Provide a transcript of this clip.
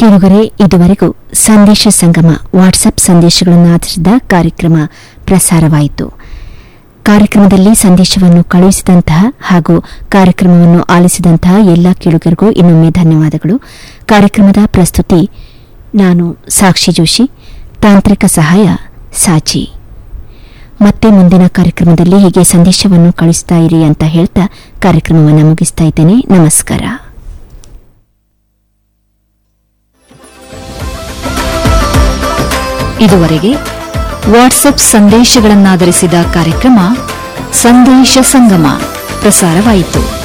ಕೇಳುಗರೆ ಇದುವರೆಗೂ ಸಂದೇಶ ಸಂಗಮ ವಾಟ್ಸ್ಆಪ್ ಸಂದೇಶಗಳನ್ನು ಆಧರಿಸಿದ ಕಾರ್ಯಕ್ರಮ ಪ್ರಸಾರವಾಯಿತು ಕಾರ್ಯಕ್ರಮದಲ್ಲಿ ಸಂದೇಶವನ್ನು ಕಳುಹಿಸಿದಂತಹ ಹಾಗೂ ಕಾರ್ಯಕ್ರಮವನ್ನು ಆಲಿಸಿದಂತಹ ಎಲ್ಲ ಕೇಳುಗರಿಗೂ ಇನ್ನೊಮ್ಮೆ ಧನ್ಯವಾದಗಳು ಕಾರ್ಯಕ್ರಮದ ಪ್ರಸ್ತುತಿ ನಾನು ಸಾಕ್ಷಿ ಜೋಶಿ ತಾಂತ್ರಿಕ ಸಹಾಯ ಸಾಚಿ ಮತ್ತೆ ಮುಂದಿನ ಕಾರ್ಯಕ್ರಮದಲ್ಲಿ ಹೀಗೆ ಸಂದೇಶವನ್ನು ಕಳಿಸ್ತಾ ಇರಿ ಅಂತ ಹೇಳ್ತಾ ಕಾರ್ಯಕ್ರಮವನ್ನು ಮುಗಿಸ್ತಾ ಇದ್ದೇನೆ ನಮಸ್ಕಾರ ಇದುವರೆಗೆ ವಾಟ್ಸ್ಆಪ್ ಸಂದೇಶಗಳನ್ನಾಧರಿಸಿದ ಕಾರ್ಯಕ್ರಮ ಸಂದೇಶ ಸಂಗಮ ಪ್ರಸಾರವಾಯಿತು